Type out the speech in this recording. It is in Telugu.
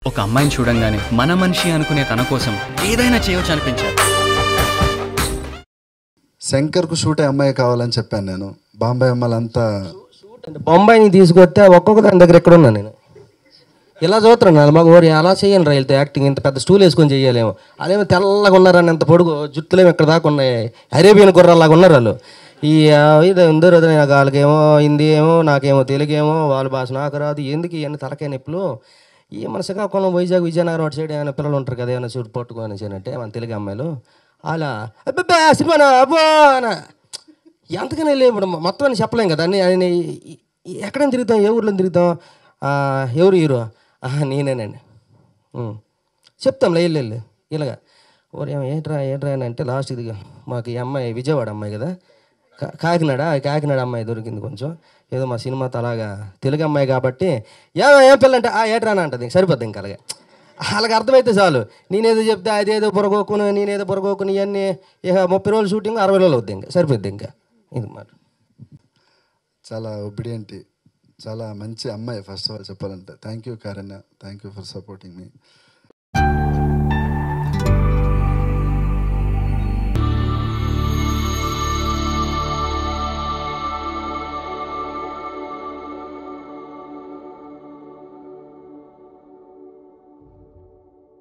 ఒక అమ్మాయిని చూడంగానే మన మనిషి అనుకునే తన కోసం ఏదైనా చేయొచ్చు అనిపించారు శంకర్కు షూట్ అయ్యే అమ్మాయి కావాలని చెప్పాను నేను బాంబే అమ్మాయిలంతా బొంబాయిని తీసుకొస్తే ఒక్కొక్క దాని దగ్గర ఎక్కడ ఉన్నా నేను ఇలా చూస్తున్నాను మాకు ఓరి అలా చేయండి రా వీళ్ళతో యాక్టింగ్ ఇంత పెద్ద స్టూల్ వేసుకొని చెయ్యాలేమో అదేమో తెల్లగా ఉన్నారని ఎంత పొడుగు జుత్తులేమో ఇక్కడ దాకా ఉన్నాయి అరేబియన్ గుర్రాలాగా ఉన్నారు వాళ్ళు ఈ ఆ, ఇది ఉందరు నాకు వాళ్ళకేమో హిందీ ఏమో నాకేమో తెలుగు ఏమో వాళ్ళ భాష నాకు రాదు ఎందుకు ఇవన్నీ తలకాయ నొప్పులు ఈ మన శ్రీకాకుళం వైజాగ్ విజయనగరం అటు సైడ్ ఏమైనా పిల్లలు ఉంటారు కదా ఏమైనా చూడు పట్టుకొని అంటే మన తెలుగు అమ్మాయిలు అలా అబ్బబ్బా సినిమానా అబ్బో అన ఎంతకనే లేవు ఇప్పుడు మొత్తం అని చెప్పలేం కదా అన్ని ఆయన ఎక్కడైనా తిరుగుతాం ఏ ఊర్లో తిరుగుతాం ఆ, ఎవరు హీరో ఆహా, నేనేనండి ఉం. చెప్తాంలే వెళ్ళు వెళ్ళు ఇలాగా ఓరే ఏంట్రా ఏంట్రా అని అంటే లాస్ట్ ఇది మాకు ఈ అమ్మాయి విజయవాడ అమ్మాయి కదా కా- కాకినాడ ఆ కాకినాడ అమ్మాయి దొరికింది కొంచెం ఏదో మా సినిమాతో అలాగా తెలుగు అమ్మాయి కాబట్టి ఏ ఏం పిల్ల అంటే ఆ ఏట్రా అని అంటది సరిపోద్ది ఇంకా అలాగే వాళ్ళకి అర్థమైతే చాలు నేనేదో చెప్తే అదేదో పొరగోకును నేనేదో పొరగోకుని ఇవన్నీ ఇక ముప్పై రోజులు షూటింగ్ అరవై రోజులు అవుద్ది ఇంకా సరిపోద్ది ఇంకా ఇది మాట చాలా ఒబిడియంట్ చాలా మంచి అమ్మాయి ఫస్ట్ ఆఫ్ ఆల్ చెప్పాలంటే thank you Karunya thank you for supporting me